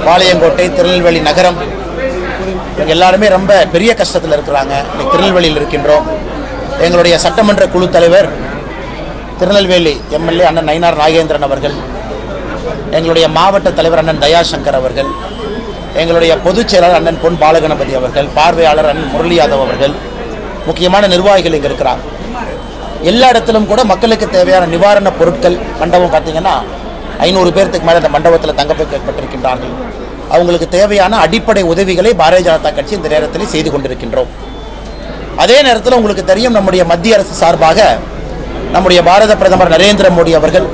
பாளையங்கோட்டை திருநெல்வேலி நகரம் இவங்க எல்லாருமே ரொம்ப பெரிய கஷ்டத்தில் இருக்கிறாங்க இன்னைக்கு திருநெல்வேலியில் இருக்கின்றோம் எங்களுடைய சட்டமன்ற குழு தலைவர் திருநெல்வேலி எம்எல்ஏ அண்ணன் நயினார் நாகேந்திரன் அவர்கள் எங்களுடைய மாவட்ட தலைவர் அண்ணன் தயாசங்கர் அவர்கள் எங்களுடைய பொதுச் செயலாளர் அண்ணன் பொன் பாலகணபதி அவர்கள் பார்வையாளர் அண்ணன் முரளி யாதவ் அவர்கள் முக்கியமான நிர்வாகிகள் இங்கே இருக்கிறாங்க எல்லா இடத்திலும் கூட மக்களுக்கு தேவையான நிவாரணப் பொருட்கள் மண்டபம் பார்த்தீங்கன்னா ஐநூறு பேர்த்துக்கு மேலே இந்த மண்டபத்தில் தங்க வைக்கப்பட்டிருக்கின்றார்கள் அவங்களுக்கு தேவையான அடிப்படை உதவிகளை பாரதிய ஜனதா கட்சி இந்த நேரத்தில் செய்து கொண்டிருக்கின்றோம் அதே நேரத்தில் உங்களுக்கு தெரியும் நம்முடைய மத்திய அரசு சார்பாக நம்முடைய பாரத பிரதமர் நரேந்திர மோடி அவர்கள்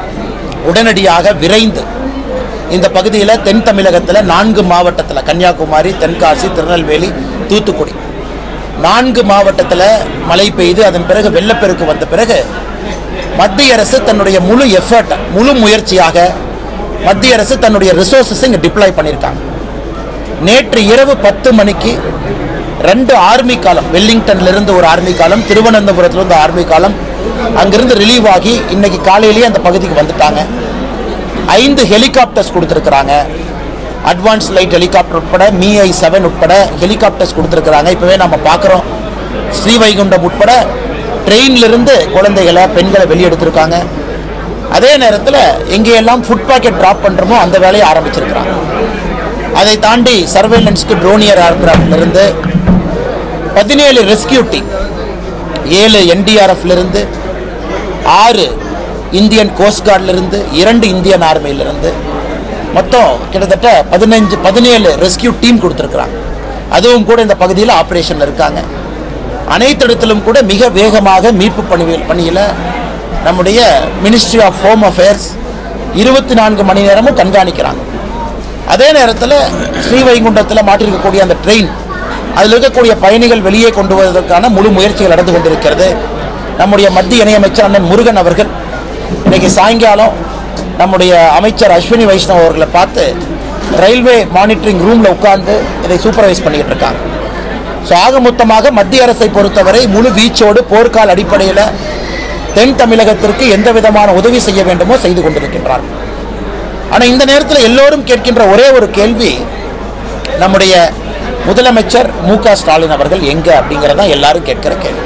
உடனடியாக விரைந்து இந்த பகுதியில் தென் தமிழகத்தில் நான்கு மாவட்டத்தில் கன்னியாகுமரி தென்காசி திருநெல்வேலி தூத்துக்குடி நான்கு மாவட்டத்தில் மழை பெய்து அதன் பிறகு வெள்ளப்பெருக்கு வந்த பிறகு மத்திய அரசு தன்னுடைய முழு எஃபர்ட் முழு முயற்சியாக மத்திய அரசு தன்னுடைய ரிசோர்ஸஸ் இங்கே டிப்ளாய் பண்ணியிருக்காங்க நேற்று இரவு பத்து மணிக்கு ரெண்டு ஆர்மி காலம் வெல்லிங்டன்ல இருந்து ஒரு ஆர்மி காலம் திருவனந்தபுரத்துல இருந்து ஆர்மி காலம் அங்கிருந்து ரிலீவ் ஆகி இன்னைக்கு காலையிலேயே அந்த பகுதிக்கு வந்துட்டாங்க ஐந்து ஹெலிகாப்டர்ஸ் கொடுத்துருக்குறாங்க அட்வான்ஸ் லைட் ஹெலிகாப்டர் உட்பட மீ ஐ செவன் உட்பட ஹெலிகாப்டர்ஸ் கொடுத்துருக்குறாங்க இப்போவே நம்ம பார்க்குறோம் ஸ்ரீவைகுண்டம் உட்பட ட்ரெயின்லேருந்து குழந்தைகளை பெண்களை வெளியெடுத்திருக்காங்க அதே நேரத்தில் எங்கேயெல்லாம் ஃபுட் பாக்கெட் ட்ராப் பண்ணுறோமோ அந்த வேலையை ஆரம்பிச்சிருக்கிறாங்க அதை தாண்டி சர்வேலன்ஸ்க்கு ட்ரோனியர் ஏர்கிராஃப்ட்லேருந்து பதினேழு ரெஸ்கியூ டீம் ஏழு என்டிஆர்எஃப்ல இருந்து ஆறு இந்தியன் கோஸ்ட் இருந்து இரண்டு இந்தியன் ஆர்மியிலிருந்து மொத்தம் கிட்டத்தட்ட பதினஞ்சு பதினேழு ரெஸ்கியூ டீம் கொடுத்துருக்குறாங்க அதுவும் கூட இந்த பகுதியில் ஆப்ரேஷனில் இருக்காங்க அனைத்து இடத்திலும் கூட மிக வேகமாக மீட்பு பணிகள் பணியில் நம்முடைய மினிஸ்ட்ரி ஆஃப் ஹோம் அஃபேர்ஸ் இருபத்தி நான்கு மணி நேரமும் கண்காணிக்கிறாங்க அதே நேரத்தில் ஸ்ரீவைகுண்டத்தில் மாட்டிருக்கக்கூடிய அந்த ட்ரெயின் அதில் இருக்கக்கூடிய பயணிகள் வெளியே கொண்டு வருவதற்கான முழு முயற்சிகள் நடந்து கொண்டிருக்கிறது நம்முடைய மத்திய இணையமைச்சர் அண்ணன் முருகன் அவர்கள் இன்னைக்கு சாயங்காலம் நம்முடைய அமைச்சர் அஸ்வினி வைஷ்ணவ் அவர்களை பார்த்து ரயில்வே மானிட்டரிங் ரூமில் உட்கார்ந்து இதை சூப்பர்வைஸ் பண்ணிக்கிட்டு இருக்காங்க ஸோ ஆக மொத்தமாக மத்திய அரசை பொறுத்தவரை முழு வீச்சோடு போர்க்கால அடிப்படையில் தென் தமிழகத்திற்கு எந்த விதமான உதவி செய்ய வேண்டுமோ செய்து கொண்டிருக்கின்றார்கள் ஆனால் இந்த நேரத்தில் எல்லோரும் கேட்கின்ற ஒரே ஒரு கேள்வி நம்முடைய முதலமைச்சர் மு க ஸ்டாலின் அவர்கள் எங்க அப்படிங்கிறத எல்லாரும் கேட்கிற கேள்வி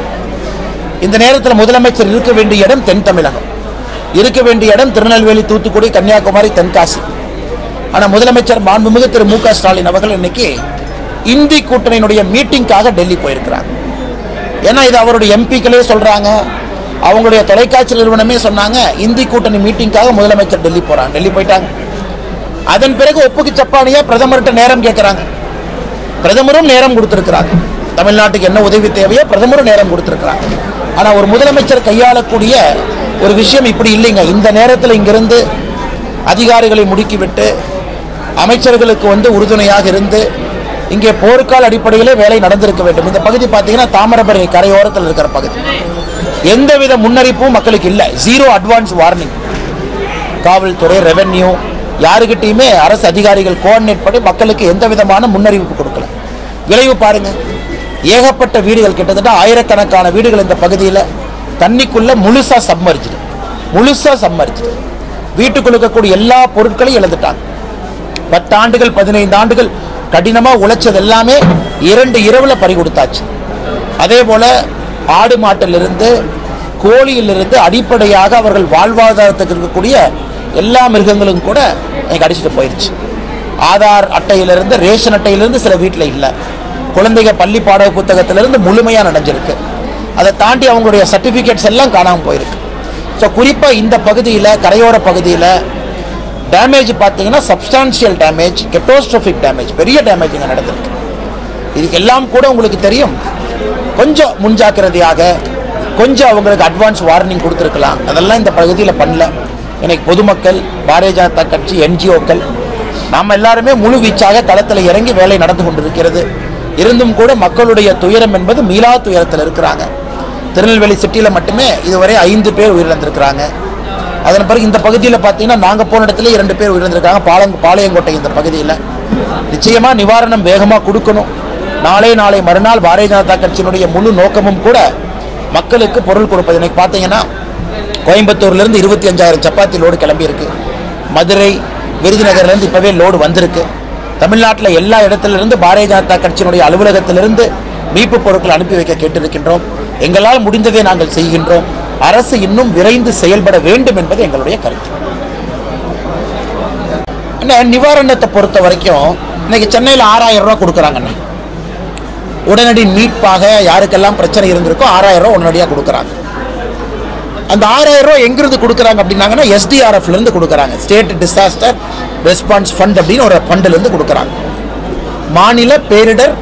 இந்த நேரத்தில் முதலமைச்சர் இருக்க வேண்டிய இடம் தென் தமிழகம் இருக்க வேண்டிய இடம் திருநெல்வேலி தூத்துக்குடி கன்னியாகுமரி தென்காசி ஆனால் முதலமைச்சர் மாண்புமிகு திரு மு க ஸ்டாலின் அவர்கள் இன்னைக்கு இந்தி கூட்டணியினுடைய மீட்டிங்காக டெல்லி போயிருக்கிறாங்க ஏன்னா இது அவருடைய எம்பிக்களே சொல்றாங்க அவங்களுடைய தொலைக்காட்சி நிறுவனமே சொன்னாங்க இந்தி கூட்டணி மீட்டிங்காக முதலமைச்சர் டெல்லி போறாங்க டெல்லி போயிட்டாங்க அதன் பிறகு ஒப்புக்கு சப்பானியா பிரதமர்கிட்ட நேரம் கேட்கறாங்க பிரதமரும் நேரம் கொடுத்திருக்கிறாங்க தமிழ்நாட்டுக்கு என்ன உதவி தேவையோ பிரதமரும் நேரம் கொடுத்திருக்கிறாங்க ஆனா ஒரு முதலமைச்சர் கையாளக்கூடிய ஒரு விஷயம் இப்படி இல்லைங்க இந்த நேரத்தில் இங்கிருந்து அதிகாரிகளை முடுக்கிவிட்டு அமைச்சர்களுக்கு வந்து உறுதுணையாக இருந்து இங்கே போர்க்கால அடிப்படையிலே வேலை நடந்திருக்க வேண்டும் இந்த பகுதி பார்த்தீங்கன்னா தாமிரபரணி கரையோரத்தில் இருக்கிற பகுதி எந்தவித முன்னறிப்பும் மக்களுக்கு இல்லை ஜீரோ அட்வான்ஸ் வார்னிங் காவல்துறை ரெவென்யூ யாருக்கிட்டையுமே அரசு அதிகாரிகள் கோஆர்டினேட் பண்ணி மக்களுக்கு எந்த விதமான முன்னறிவிப்பு கொடுக்கல விளைவு பாருங்க ஏகப்பட்ட வீடுகள் கிட்டத்தட்ட ஆயிரக்கணக்கான வீடுகள் இந்த பகுதியில் தண்ணிக்குள்ள முழுசா சப்மர்ஜ்டு முழுசா சப்மர்ஜ்டு வீட்டுக்குள்ள இருக்கக்கூடிய எல்லா பொருட்களையும் இழந்துட்டாங்க பத்து ஆண்டுகள் பதினைந்து ஆண்டுகள் கடினமா உழைச்சது எல்லாமே இரண்டு இரவுல பறி கொடுத்தாச்சு அதே போல ஆடு மாட்டிலிருந்து கோழியிலிருந்து அடிப்படையாக அவர்கள் வாழ்வாதாரத்துக்கு இருக்கக்கூடிய எல்லா மிருகங்களும் கூட எனக்கு அடிச்சுட்டு போயிருச்சு ஆதார் அட்டையிலிருந்து ரேஷன் அட்டையிலிருந்து சில வீட்டில் இல்லை குழந்தைங்க பள்ளி பாட புத்தகத்திலிருந்து முழுமையாக நடந்திருக்கு அதை தாண்டி அவங்களுடைய சர்டிஃபிகேட்ஸ் எல்லாம் காணாமல் போயிருக்கு ஸோ குறிப்பாக இந்த பகுதியில் கரையோர பகுதியில் டேமேஜ் பார்த்தீங்கன்னா சப்ஸ்டான்ஷியல் டேமேஜ் கெட்டோஸ்ட்ரோஃபிக் டேமேஜ் பெரிய டேமேஜ் இங்கே நடந்திருக்கு இதுக்கு எல்லாம் கூட உங்களுக்கு தெரியும் கொஞ்சம் முன்ஜாக்கிரதையாக கொஞ்சம் அவங்களுக்கு அட்வான்ஸ் வார்னிங் கொடுத்துருக்கலாம் அதெல்லாம் இந்த பகுதியில் பண்ணல இன்னைக்கு பொதுமக்கள் பாரதிய ஜனதா கட்சி என்ஜிஓக்கள் நாம் எல்லாருமே முழு வீச்சாக களத்தில் இறங்கி வேலை நடந்து கொண்டிருக்கிறது இருந்தும் கூட மக்களுடைய துயரம் என்பது மீளா துயரத்தில் இருக்கிறாங்க திருநெல்வேலி சிட்டியில் மட்டுமே இதுவரை ஐந்து பேர் உயிரிழந்திருக்கிறாங்க அதன் பிறகு இந்த பகுதியில் பார்த்தீங்கன்னா நாங்கள் போன இடத்துல இரண்டு பேர் உயிரிழந்திருக்காங்க பாலங் பாளையங்கோட்டை இந்த பகுதியில் நிச்சயமாக நிவாரணம் வேகமாக கொடுக்கணும் நாளை நாளை மறுநாள் பாரதிய ஜனதா கட்சியினுடைய முழு நோக்கமும் கூட மக்களுக்கு பொருள் கொடுப்பது இன்னைக்கு பார்த்தீங்கன்னா கோயம்புத்தூர்லேருந்து இருபத்தி அஞ்சாயிரம் சப்பாத்தி லோடு கிளம்பி இருக்கு மதுரை விருதுநகர்லேருந்து இப்போவே லோடு வந்திருக்கு தமிழ்நாட்டில் எல்லா இடத்திலிருந்து பாரதிய ஜனதா கட்சியினுடைய அலுவலகத்திலிருந்து மீட்பு பொருட்கள் அனுப்பி வைக்க கேட்டிருக்கின்றோம் எங்களால் முடிந்ததை நாங்கள் செய்கின்றோம் அரசு இன்னும் விரைந்து செயல்பட வேண்டும் என்பது எங்களுடைய கருத்து அண்ணே, நிவாரணத்தை பொறுத்த வரைக்கும் இன்னைக்கு சென்னையில் ஆறாயிரம் ரூபாய் கொடுக்குறாங்கண்ணே உடனடி மீட்பாக யாருக்கெல்லாம் பிரச்சனை இருந்திருக்கோ ஆறாயிரம் ரூபாய் உடனடியாக கொடுக்குறாங்க அந்த ஆறாயிரம் ரூபாய் எங்கிருந்து கொடுக்குறாங்க அப்படின்னாங்கன்னா எஸ்டிஆர்எஃப்ல இருந்து கொடுக்குறாங்க ஸ்டேட் டிசாஸ்டர் ரெஸ்பான்ஸ் ஃபண்ட் அப்படின்னு ஒரு ஃபண்ட்ல இருந்து கொடுக்குறாங்க மாநில பேரிடர்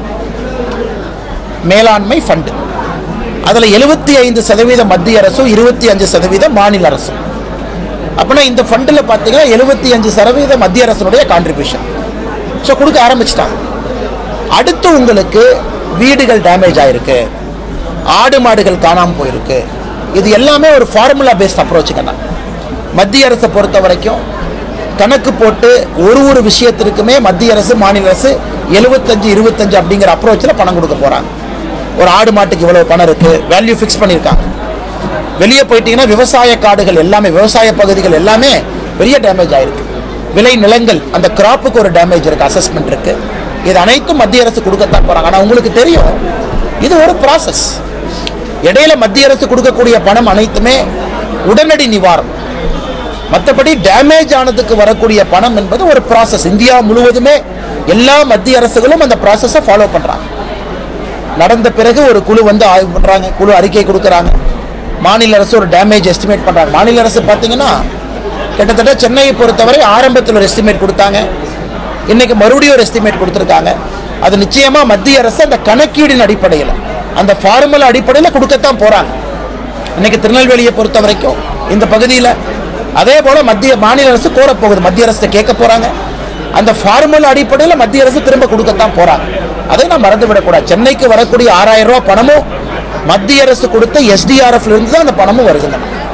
மேலாண்மை ஃபண்டு அதில் எழுபத்தி ஐந்து சதவீத மத்திய அரசும் இருபத்தி அஞ்சு சதவீத மாநில அரசும் அப்படின்னா இந்த ஃபண்டில் பார்த்தீங்கன்னா எழுபத்தி அஞ்சு சதவீத மத்திய அரசனுடைய கான்ட்ரிபியூஷன் ஸோ கொடுக்க ஆரம்பிச்சிட்டாங்க அடுத்து உங்களுக்கு வீடுகள் டேமேஜ் ஆயிருக்கு ஆடு மாடுகள் காணாமல் போயிருக்கு இது எல்லாமே ஒரு ஃபார்முலா பேஸ்ட் அப்ரோச்சுக்கண்ணா மத்திய அரசை பொறுத்த வரைக்கும் கணக்கு போட்டு ஒரு ஒரு விஷயத்திற்குமே மத்திய அரசு மாநில அரசு எழுபத்தஞ்சு இருபத்தஞ்சு அப்படிங்கிற அப்ரோச்சில் பணம் கொடுக்க போகிறாங்க ஒரு ஆடு மாட்டுக்கு இவ்வளவு பணம் இருக்கு வேல்யூ ஃபிக்ஸ் பண்ணியிருக்காங்க வெளியே போயிட்டீங்கன்னா விவசாய காடுகள் எல்லாமே விவசாய பகுதிகள் எல்லாமே பெரிய டேமேஜ் ஆயிருக்கு விளை நிலங்கள் அந்த கிராப்புக்கு ஒரு டேமேஜ் இருக்கு அசஸ்மெண்ட் இருக்கு இது அனைத்தும் மத்திய அரசு கொடுக்கத்தான் போறாங்க ஆனா உங்களுக்கு தெரியும் இது ஒரு ப்ராசஸ் இடையில மத்திய அரசு கொடுக்கக்கூடிய பணம் அனைத்துமே உடனடி நிவாரணம் மற்றபடி டேமேஜ் ஆனதுக்கு வரக்கூடிய பணம் என்பது ஒரு ப்ராசஸ் இந்தியா முழுவதுமே எல்லா மத்திய அரசுகளும் அந்த ப்ராசஸை ஃபாலோ பண்றாங்க நடந்த பிறகு ஒரு குழு வந்து ஆய்வு பண்றாங்க குழு அறிக்கை கொடுக்கறாங்க மாநில அரசு ஒரு டேமேஜ் எஸ்டிமேட் பண்றாங்க மாநில அரசு பார்த்தீங்கன்னா கிட்டத்தட்ட சென்னையை பொறுத்தவரை ஆரம்பத்தில் ஒரு எஸ்டிமேட் கொடுத்தாங்க இன்னைக்கு மறுபடியும் ஒரு எஸ்டிமேட் கொடுத்துருக்காங்க அது நிச்சயமா மத்திய அரசு அந்த கணக்கீடின் அடிப்படையில் அந்த ஃபார்முலா அடிப்படையில் கொடுக்கத்தான் போறாங்க இன்னைக்கு திருநெல்வேலியை பொறுத்த வரைக்கும் இந்த பகுதியில் அதே போல மத்திய மாநில அரசு கோரப் போகுது மத்திய அரசு கேட்க போறாங்க அந்த ஃபார்முலா அடிப்படையில் மத்திய அரசு திரும்ப கொடுக்கத்தான் போறாங்க அதை நான் மறந்து விடக்கூடாது சென்னைக்கு வரக்கூடிய ஆறாயிரம் ரூபாய் பணமும் மத்திய அரசு கொடுத்த எஸ்டிஆர்எஃப்ல இருந்து தான் அந்த பணமும் வருதுங்க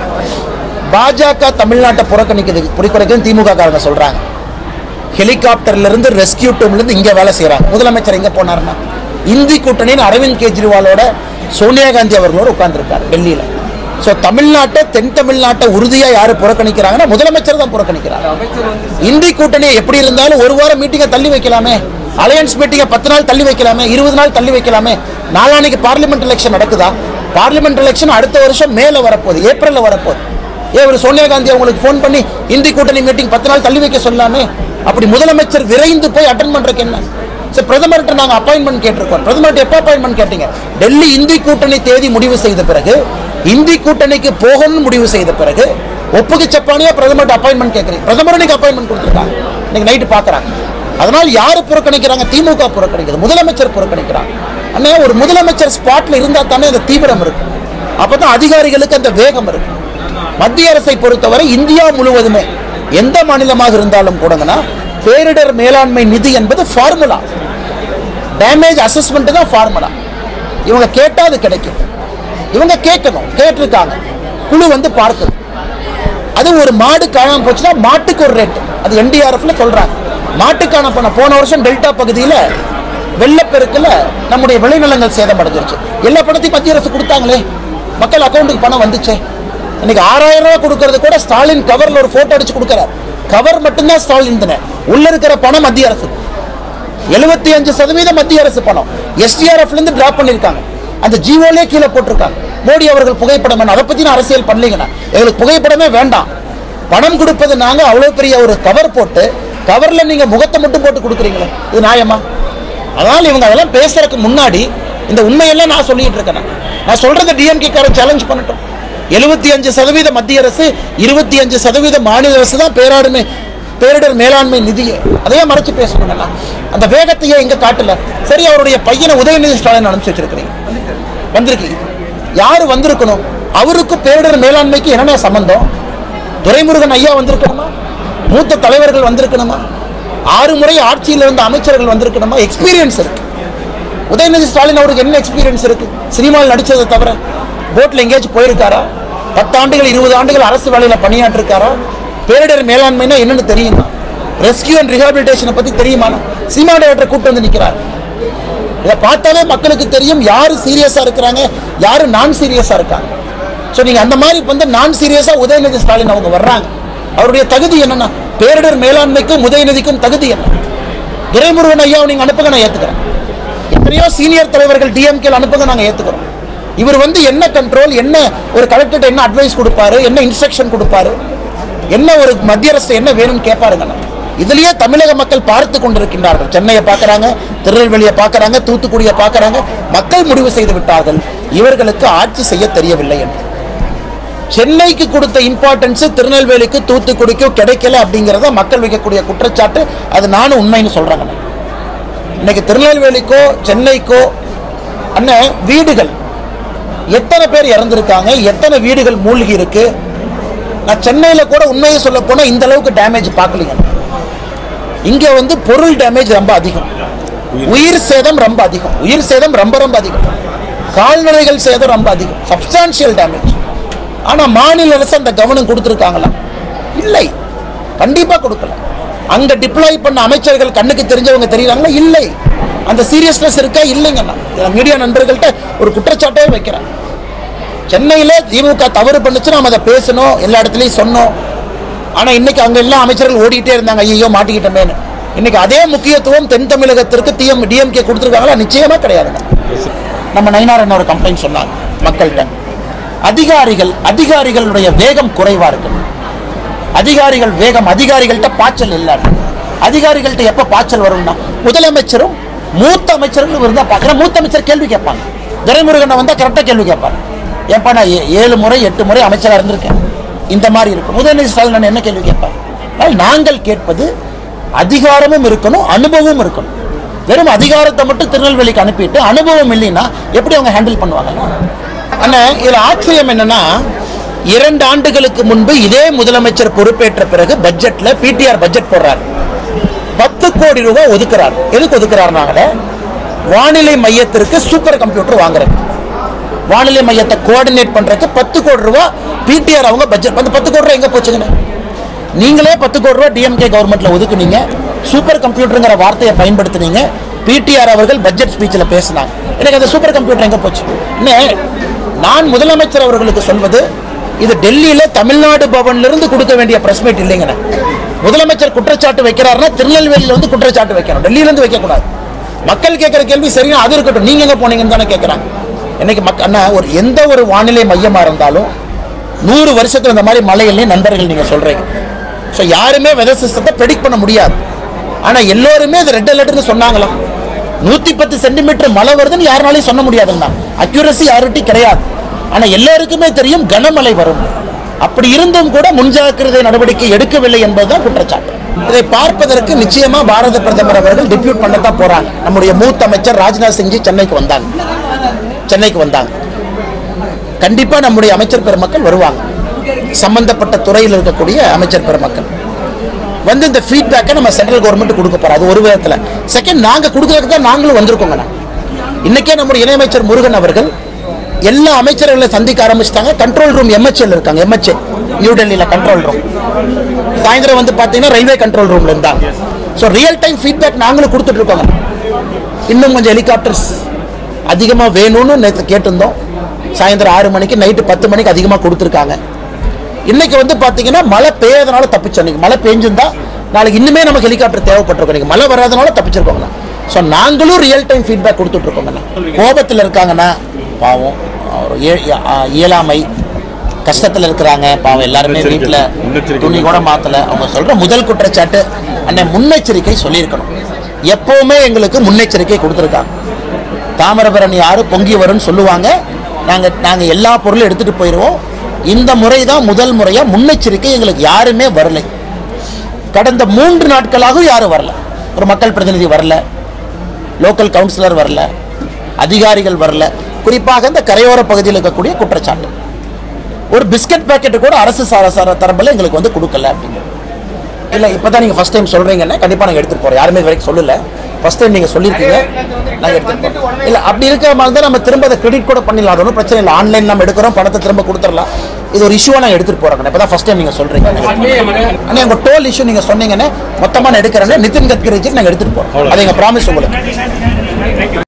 பாஜக தமிழ்நாட்டை புறக்கணிக்குது புறக்கணிக்குது திமுக காரங்க சொல்றாங்க ஹெலிகாப்டர்ல இருந்து ரெஸ்கியூ டீம்ல இருந்து இங்க வேலை செய்றாங்க முதலமைச்சர் எங்க போனாருன்னா இந்தி கூட்டணியின் அரவிந்த் கெஜ்ரிவாலோட சோனியா காந்தி அவர்களோட உட்கார்ந்துருக்காரு டெல்லியில ஸோ தமிழ்நாட்டை தென் தமிழ்நாட்டை உறுதியா யாரு புறக்கணிக்கிறாங்கன்னா முதலமைச்சர் தான் புறக்கணிக்கிறாங்க இந்தி கூட்டணியை எப்படி இருந்தாலும் ஒரு வாரம் மீட்டிங்கை தள்ளி வைக்கலாமே அலையன்ஸ் மீட்டிங்கை பத்து நாள் தள்ளி வைக்கலாமே இருபது நாள் தள்ளி வைக்கலாமே நாளானைக்கு பார்லிமெண்ட் எலெக்ஷன் நடக்குதா பார்லிமெண்ட் எலெக்ஷன் அடுத்த வருஷம் மேல வரப்போகுது ஏப்ரல்ல வரப்போகுது ஏன் ஒரு சோனியா காந்தி அவங்களுக்கு ஃபோன் பண்ணி இந்தி கூட்டணி மீட்டிங் பத்து நாள் தள்ளி வைக்க சொல்லாமே அப்படி முதலமைச்சர் விரைந்து போய் அட்டன் பண்றதுக்கு என்ன சரி பிரதமர்கிட்ட நாங்க அப்பாயின்மெண்ட் கேட்டிருக்கோம் பிரதமர்கிட்ட எப்போ அப்பாயின்மெண்ட் கேட்டீங்க டெல்லி இந்தி கூட்டணி தேதி முடிவு செய்த பிறகு இந்தி கூட்டணிக்கு போகணும்னு முடிவு செய்த பிறகு ஒப்புக்கு சப்பானியா பிரதமர்கிட்ட அப்பாயின்மெண்ட் கேட்குறீங்க பிரதமர் இன்னைக்கு அப்பாயின்மெண்ட் கொடுத்துருக்காங்க இன்னைக்கு நைட்டு பார்க்குறாங்க அதனால் யார் புறக்கணிக்கிறாங்க திமுக புறக்கணிக்குது முதலமைச்சர் புறக்கணிக்கிறாங்க அண்ணே ஒரு முதலமைச்சர் ஸ்பாட்ல இருந்தா தானே அந்த தீவிரம் இருக்கு அப்பதான் அதிகாரிகளுக்கு அந்த வேகம் இருக்கு மத்திய அரசை பொறுத்தவரை இந்தியா முழுவதுமே எந்த மாநிலமாக இருந்தாலும் கூடங்கன்னா பேரிடர் மேலாண்மை நிதி என்பது ஃபார்முலா டேமேஜ் அசஸ்மெண்ட் தான் ஃபார்முலா இவங்க கேட்டா அது கிடைக்கும் இவங்க கேட்கணும் கேட்டிருக்காங்க குழு வந்து பார்க்குது அது ஒரு மாடு காணாம போச்சுன்னா மாட்டுக்கு ஒரு ரேட் அது என்டிஆர்எஃப்ல சொல்றாங்க மாட்டுக்கான பணம் போன வருஷம் டெல்டா பகுதியில் வெள்ளப்பெருக்கில் நம்முடைய விளைநிலங்கள் சேதமடைஞ்சிருச்சு எல்லா பணத்தையும் மத்திய அரசு கொடுத்தாங்களே மக்கள் அக்கௌண்ட்டுக்கு பணம் வந்துச்சே இன்னைக்கு ஆறாயிரம் ரூபாய் கொடுக்கறது கூட ஸ்டாலின் கவர்ல ஒரு போட்டோ அடிச்சு கொடுக்கறாரு கவர் மட்டும்தான் ஸ்டாலின் தானே உள்ள இருக்கிற பணம் மத்திய அரசு எழுபத்தி அஞ்சு சதவீதம் மத்திய அரசு பணம் எஸ்டிஆர்எஃப்ல இருந்து டிராப் பண்ணிருக்காங்க அந்த ஜிஓலே கீழே போட்டிருக்காங்க மோடி அவர்கள் புகைப்படம் வேணும் அதை பத்தி நான் அரசியல் பண்ணலீங்கண்ணா எங்களுக்கு புகைப்படமே வேண்டாம் பணம் கொடுப்பது நாங்க அவ்வளவு பெரிய ஒரு கவர் போட்டு கவர்ல நீங்க முகத்தை மட்டும் போட்டு கொடுக்குறீங்களே இது நியாயமா அதனால இவங்க அதெல்லாம் பேசுறதுக்கு முன்னாடி இந்த உண்மையெல்லாம் நான் சொல்லிட்டு இருக்கேன் நான். நான் சொல்றதை டிஎம்கே காரன் சேலஞ்ச் பண்ணட்டும் எழுபத்தி அஞ்சு சதவீத மத்திய அரசு இருபத்தி அஞ்சு சதவீத மாநில அரசு தான் பேராடுமை பேரிடர் மேலாண்மை நிதியை அதையே மறைச்சு பேசணுங்கண்ணா அந்த வேகத்தையே இங்க காட்டல சரி அவருடைய பையனை உதயநிதி ஸ்டாலின் அனுப்பிச்சு வச்சிருக்கிறீங்க வந்திருக்கீங்க யாரு வந்திருக்கணும் அவருக்கு பேரிடர் மேலாண்மைக்கு என்னென்ன சம்பந்தம் துரைமுருகன் ஐயா வந்திருக்கணுமா மூத்த தலைவர்கள் வந்திருக்கணுமா ஆறு முறை ஆட்சியில் இருந்த அமைச்சர்கள் வந்திருக்கணுமா எக்ஸ்பீரியன்ஸ் இருக்கு உதயநிதி ஸ்டாலின் அவருக்கு என்ன எக்ஸ்பீரியன்ஸ் இருக்கு சினிமாவில் நடிச்சதை தவிர போட்ல எங்கேயாச்சும் போயிருக்காரா பத்தாண்டுகள் இருபது ஆண்டுகள் அரசு வேலையில பணியாற்றிருக்காரா பேரிடர் மேலாண்மைனா என்னன்னு தெரியுமா ரெஸ்கியூ அண்ட் ரிஹாபிலிட்டேஷனை பத்தி தெரியுமா சினிமா டைரக்டர் கூட்டு வந்து நிக்கிறார் இதை பார்த்தாலே மக்களுக்கு தெரியும் யாரு சீரியஸா இருக்கிறாங்க யாரு நான் சீரியஸா இருக்காங்க ஸோ நீங்க அந்த மாதிரி வந்து நான் சீரியஸா உதயநிதி ஸ்டாலின் அவங்க வர்றாங்க அவருடைய தகுதி என்னன்னா பேரிடர் மேலாண்மைக்கும் உதயநிதிக்கும் தகுதி என்ன துரைமுருகன் ஐயாவை நீங்க அனுப்புங்க நான் ஏத்துக்கிறேன் எத்தனையோ சீனியர் தலைவர்கள் டிஎம்கேல அனுப்புங்க நாங்க ஏத்துக்கிறோம் இவர் வந்து என்ன கண்ட்ரோல் என்ன ஒரு கலெக்டர் என்ன அட்வைஸ் கொடுப்பாரு என்ன இன்ஸ்ட்ரக்ஷன் கொடுப்பாரு என்ன ஒரு மத்திய அரசு என்ன வேணும்னு கேட்பாருங்க நம்ம. இதுலயே தமிழக மக்கள் பார்த்து கொண்டிருக்கின்றார்கள் சென்னையை பார்க்கறாங்க திருநெல்வேலியை பார்க்கறாங்க தூத்துக்குடியை பார்க்கறாங்க மக்கள் முடிவு செய்து விட்டார்கள் இவர்களுக்கு ஆட்சி செய்ய தெரியவில்லை என்று சென்னைக்கு கொடுத்த இம்பார்ட்டன்ஸ் திருநெல்வேலிக்கு தூத்துக்குடிக்கும் கிடைக்கல அப்படிங்கிறத மக்கள் வைக்கக்கூடிய குற்றச்சாட்டு அது நானும் உண்மைன்னு சொல்றாங்க நான். இன்னைக்கு திருநெல்வேலிக்கோ சென்னைக்கோ அண்ணன் வீடுகள் எத்தனை பேர் இறந்திருக்காங்க எத்தனை வீடுகள் மூழ்கி இருக்கு நான் சென்னையில கூட உண்மையை சொல்ல போனா இந்த அளவுக்கு டேமேஜ் பார்க்கலீங்க இங்க வந்து பொருள் டேமேஜ் ரொம்ப அதிகம் உயிர் சேதம் ரொம்ப அதிகம் உயிர் சேதம் ரொம்ப ரொம்ப அதிகம் கால்நடைகள் சேதம் ரொம்ப அதிகம் சப்ஸ்டான்சியல் டேமேஜ் ஆனா மாநில அரசு அந்த கவனம் கொடுத்துருக்காங்களா இல்லை கண்டிப்பா கொடுக்கல அங்க டிப்ளாய் பண்ண அமைச்சர்கள் கண்ணுக்கு தெரிஞ்சவங்க தெரியுறாங்களா இல்லை அந்த சீரியஸ்னஸ் இருக்கா இல்லைங்கண்ணா மீடியா நண்பர்கள்ட்ட ஒரு குற்றச்சாட்டே வைக்கிறேன் சென்னையில திமுக தவறு பண்ணுச்சு நாம அதை பேசணும் எல்லா இடத்துலயும் சொன்னோம் ஆனா இன்னைக்கு அங்க எல்லா அமைச்சர்கள் ஓடிட்டே இருந்தாங்க ஐயோ மாட்டிக்கிட்டோமேன்னு இன்னைக்கு அதே முக்கியத்துவம் தென் தமிழகத்திற்கு டிஎம் டிஎம்கே கொடுத்துருக்காங்களா நிச்சயமா கிடையாதுங்க நம்ம நயினார் என்ன ஒரு கம்ப்ளைண்ட் சொன்னாங்க மக்கள்கிட்ட அதிகாரிகள் அதிகாரிகளுடைய வேகம் குறைவா இருக்கு அதிகாரிகள் வேகம் அதிகாரிகள்கிட்ட பாய்ச்சல் இல்லை அதிகாரிகள்கிட்ட எப்ப பாய்ச்சல் வரும்னா முதலமைச்சரும் மூத்த அமைச்சர்களும் இருந்தா பார்க்கறேன் மூத்த அமைச்சர் கேள்வி கேட்பாங்க துரைமுருகனை வந்தா கரெக்டா கேள்வி கேட்பாங்க ஏப்பா நான் ஏ- ஏழு முறை எட்டு முறை அமைச்சரா இருந்திருக்கேன் இந்த மாதிரி இருக்கும் உதயநிதி ஸ்டாலின் நான் என்ன கேள்வி கேட்பாங்க ஆனால் நாங்கள் கேட்பது அதிகாரமும் இருக்கணும் அனுபவமும் இருக்கணும் வெறும் அதிகாரத்தை மட்டும் திருநெல்வேலிக்கு அனுப்பிட்டு அனுபவம் இல்லைன்னா எப்படி அவங்க ஹேண்டில் பண்ணுவாங்க அண்ணா இதுல ஆச்சரியம் என்னன்னா இரண்டு ஆண்டுகளுக்கு முன்பு இதே முதலமைச்சர் பொறுப்பேற்ற பிறகு பட்ஜெட்ல பிடிஆர் பட்ஜெட் போடுறாரு பத்து கோடி ரூபாய் ஒதுக்குறாரு எதுக்கு ஒதுக்குறாருனாங்களே வானிலை மையத்திற்கு சூப்பர் கம்ப்யூட்டர் வாங்குறது வானிலை மையத்தை கோஆர்டினேட் பண்றதுக்கு பத்து கோடி ரூபாய் பிடிஆர் அவங்க பட்ஜெட் அந்த பத்து கோடி ரூபாய் எங்க போச்சுங்கண்ணே நீங்களே பத்து கோடி ரூபாய் டிஎம்கே கவர்மெண்ட்ல ஒதுக்குனீங்க சூப்பர் கம்ப்யூட்டருங்கிற வார்த்தையை பயன்படுத்துனீங்க பிடிஆர் அவர்கள் பட்ஜெட் ஸ்பீச்சில் பேசினாங்க எனக்கு அந்த சூப்பர் கம்ப்யூட்டர் எங்க போச்சு இன்னே நான் முதலமைச்சர் அவர்களுக்கு சொல்வது இது டெல்லியில தமிழ்நாடு பவன்ல இருந்து கொடுக்க வேண்டிய பிரஸ் மீட் இல்லைங்கண்ணே முதலமைச்சர் குற்றச்சாட்டு வைக்கிறாருன்னா திருநெல்வேலியில வந்து குற்றச்சாட்டு வைக்கணும் டெல்லியில இருந்து வைக்க கூடாது மக்கள் கேட்கிற கேள்வி சரியா அது இருக்கட்டும் நீங்க எங்க போனீங்கன்னு தானே கேட்கறாங்க இன்னைக்கு மக்க அண்ணா ஒரு எந்த ஒரு வானிலை மையமா இருந்தாலும் நூறு வருஷத்துல இந்த மாதிரி மழைகள்லையும் நண்பர்கள் நீங்க சொல்றீங்க ஸோ யாருமே வெதர் சிஸ்டத்தை ப்ரெடிக்ட் பண்ண முடியாது ஆனா எல்லோருமே இது ரெட் அலர்ட்னு சொன்னாங்களாம் நூத்தி பத்து சென்டிமீட்டர் மழை வருதுன்னு யாருனாலையும் சொல்ல முடியாதுங்கண்ணா அக்யூரசி யார்கிட்டையும் கிடையாது ஆனா எல்லாருக்குமே தெரியும் கனமழை வரும் அப்படி இருந்தும் கூட முன்ஜாக்கிரதை நடவடிக்கை எடுக்கவில்லை என்பதுதான் குற்றச்சாட்டு இதை பார்ப்பதற்கு நிச்சயமா பாரத பிரதமர் அவர்கள் டிப்யூட் பண்ணத்தான் போறாங்க நம்முடைய மூத்த அமைச்சர் ராஜ்நாத் சிங்ஜி சென்னைக்கு வந்தாங்க சென்னைக்கு வந்தாங்க கண்டிப்பா நம்முடைய அமைச்சர் பெருமக்கள் வருவாங்க சம்பந்தப்பட்ட துறையில் இருக்கக்கூடிய அமைச்சர் பெருமக்கள் வந்து இந்த ஃபீட்பேக்கை நம்ம சென்ட்ரல் கவர்மெண்ட் கொடுக்க போறோம் அது ஒரு விதத்தில் செகண்ட் நாங்க கொடுக்கறதுக்கு தான் நாங்களும் வந்திருக்கோங்க இன்னைக்கே நம்முடைய இணையமைச்சர் முருகன் அவர்கள் எல்லா அமைச்சர்களை சந்திக்க ஆரம்பிச்சிட்டாங்க கண்ட்ரோல் ரூம் எம்ஹெச்எல் இருக்காங்க எம்ஹெச்ஏ நியூ டெல்லியில் கண்ட்ரோல் ரூம் சாயந்தரம் வந்து பார்த்தீங்கன்னா ரயில்வே கண்ட்ரோல் ரூம்ல இருந்தாங்க ஸோ ரியல் டைம் ஃபீட்பேக் நாங்களும் கொடுத்துட்டு இருக்கோங்க இன்னும் கொஞ்சம் ஹெலிகாப்டர்ஸ் அதிகமாக வேணும்னு நேற்று கேட்டிருந்தோம் சாயந்தரம் ஆறு மணிக்கு நைட்டு பத்து மணிக்கு அதிகமாக கொடுத்துருக்காங்க இன்னைக்கு வந்து பார்த்தீங்கன்னா மழை பெய்யாதனால தப்பிச்சோம் இன்னைக்கு மழை பெஞ்சிருந்தா நாளைக்கு இன்னுமே நமக்கு ஹெலிகாப்டர் தேவைப்பட்டிருக்கும் இன்னைக்கு மழை வராதனால தப்பிச்சிருக்கோங்கண்ணா ஸோ நாங்களும் ரியல் டைம் ஃபீட்பேக் கொடுத்துட்டு இருக்கோங்கண்ணா கோபத்தில் இருக்காங்கண்ணா பாவம் ஒரு ஏ- ஆ- இயலாமை கஷ்டத்தில் இருக்கிறாங்க பாவம் எல்லாருமே வீட்டில் முன்னெச்சரிக்கை. துணி கூட மாற்றல அவங்க சொல்ற முதல் குற்றச்சாட்டு அண்ணன் முன்னெச்சரிக்கை சொல்லியிருக்கணும் எப்பவுமே எங்களுக்கு முன்னெச்சரிக்கை கொடுத்துருக்காங்க தாமிரபரணி ஆறு பொங்கி வரும்னு சொல்லுவாங்க நாங்கள் நாங்கள் எல்லா பொருளும் எடுத்துகிட்டு போயிடுவோம் இந்த முறை தான் முதல் முறையாக முன்னெச்சரிக்கை எங்களுக்கு யாருமே வரலை கடந்த மூன்று நாட்களாகவும் யாரும் வரல ஒரு மக்கள் பிரதிநிதி வரல லோக்கல் கவுன்சிலர் வரல அதிகாரிகள் வரல குறிப்பாக இந்த கரையோர பகுதியில் இருக்கக்கூடிய குற்றச்சாட்டு ஒரு பிஸ்கட் பாக்கெட் கூட அரசு சார சார தரப்பில் எங்களுக்கு வந்து கொடுக்கல அப்படிங்கிறது இல்லை இப்போ தான் நீங்கள் ஃபஸ்ட் டைம் சொல்கிறீங்கன்னா கண்டிப்பாக நாங்கள் எடுத்துகிட்டு போகிறோம் யாருமே இது வரைக்கும் சொல்லலை ஃபஸ்ட் டைம் நீங்கள் சொல்லியிருக்கீங்க நாங்கள் எடுத்துகிட்டு போகிறோம் இல்லை அப்படி இருக்கிற மாதிரி தான் நம்ம திரும்ப அதை கிரெடிட் கூட பண்ணிடலாம் அது ஒன்றும் பிரச்சனை இல்லை ஆன்லைன் நம்ம எடுக்கிறோம் பணத்தை திரும்ப கொடுத்துடலாம் இது ஒரு இஷ்யூவாக நாங்கள் எடுத்துகிட்டு போகிறோம் இப்போ தான் ஃபஸ்ட் டைம் நீங்கள் சொல்கிறீங்க ஆனால் உங்கள் டோல் இஷ்யூ நீங்கள் சொன்னீங்கன்னா மொத்தமாக நான் எடுக்கிறேன்னு நிதின் கட்கரிஜி நாங்கள் எடுத்துகிட்டு போகிறோம் அது எங்கள் ப்ராமிஸ் உங்களுக்கு